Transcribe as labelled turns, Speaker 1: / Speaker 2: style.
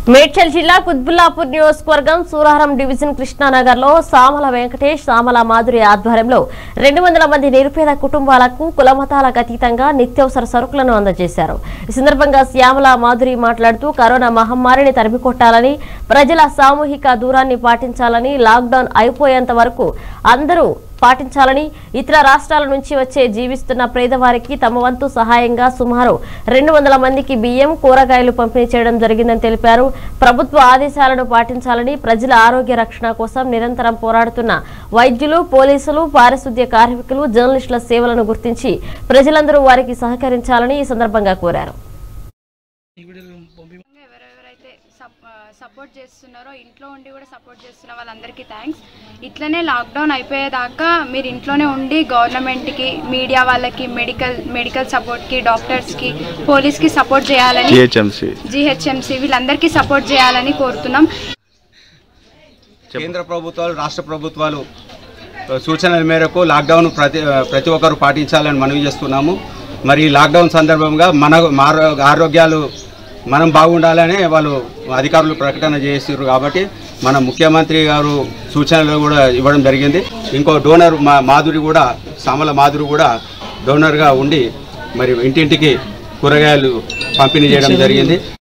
Speaker 1: మేడ్చల్ జిల్లా కుత్బుల్లాపూర్ నియోజకవర్గం సూరారం డివిజన్ కృష్ణానగర్ లో సామల వెంకటేష్ సామల మాధురి ఆధ్వర్యంలో రెండు వందల మంది నిరుపేద కుటుంబాలకు కులమతాలకు అతీతంగా నిత్యావసర సరుకులను అందజేశారు ఈ సందర్భంగా శ్యామల మాధురి మాట్లాడుతూ కరోనా మహమ్మారిని తరిమికొట్టాలని ప్రజల సామూహిక దూరాన్ని పాటించాలని లాక్డౌన్ అయిపోయేంత వరకు అందరూ పాటించాలని ఇతర రాష్ట్రాల నుంచి వచ్చే జీవిస్తున్న పేదవారికి తమ వంతు సహాయంగా సుమారు రెండు వందల మందికి బియ్యం కూరగాయలు పంపిణీ చేయడం జరిగిందని తెలిపారు ప్రభుత్వ ఆదేశాలను పాటించాలని ప్రజల ఆరోగ్య రక్షణ కోసం నిరంతరం పోరాడుతున్న వైద్యులు పోలీసులు పారిశుద్ధ్య కార్మికులు జర్నలిస్టుల సేవలను గుర్తించి ప్రజలందరూ వారికి సహకరించాలని ఈ సందర్భంగా కోరారు
Speaker 2: ఎవరెవరైతే సప్- ఆ, సపోర్ట్ చేస్తున్నారో ఇంట్లో ఉండి కూడా సపోర్ట్ చేస్తున్న వాళ్ళందరికీ థ్యాంక్స్ ఇట్లనే లాక్డౌన్ అయిపోయేదాకా మీరు ఇంట్లోనే ఉండి గవర్నమెంట్కి మీడియా వాళ్ళకి మెడికల్ మెడికల్ సపోర్ట్కి డాక్టర్స్కి పోలీస్కి సపోర్ట్ చేయాలని
Speaker 3: జిహెచ్ఎంసి
Speaker 2: జిహెచ్ఎంసీ వీళ్ళందరికీ సపోర్ట్ చేయాలని కోరుతున్నాం
Speaker 4: కేంద్ర ప్రభుత్వాలు రాష్ట్ర ప్రభుత్వాలు ఆ, సూచనల మేరకు లాక్డౌన్ ప్రతి ఆ, ప్రతి ఒక్కరు పాటించాలని మనవి చేస్తున్నాము మరి ఈ లాక్డౌన్ సందర్భంగా మన మారో- ఆరోగ్యాలు మనం బాగుండాలనే వాళ్ళు అధికారులు ప్రకటన చేసారు కాబట్టి మన ముఖ్యమంత్రి గారు సూచనలు కూడా ఇవ్వడం జరిగింది ఇంకో డోనర్ మా మాధురి కూడా సామల మాధురి కూడా డోనర్గా ఉండి మరి ఇంటింటికి కూరగాయలు పంపిణీ చేయడం జరిగింది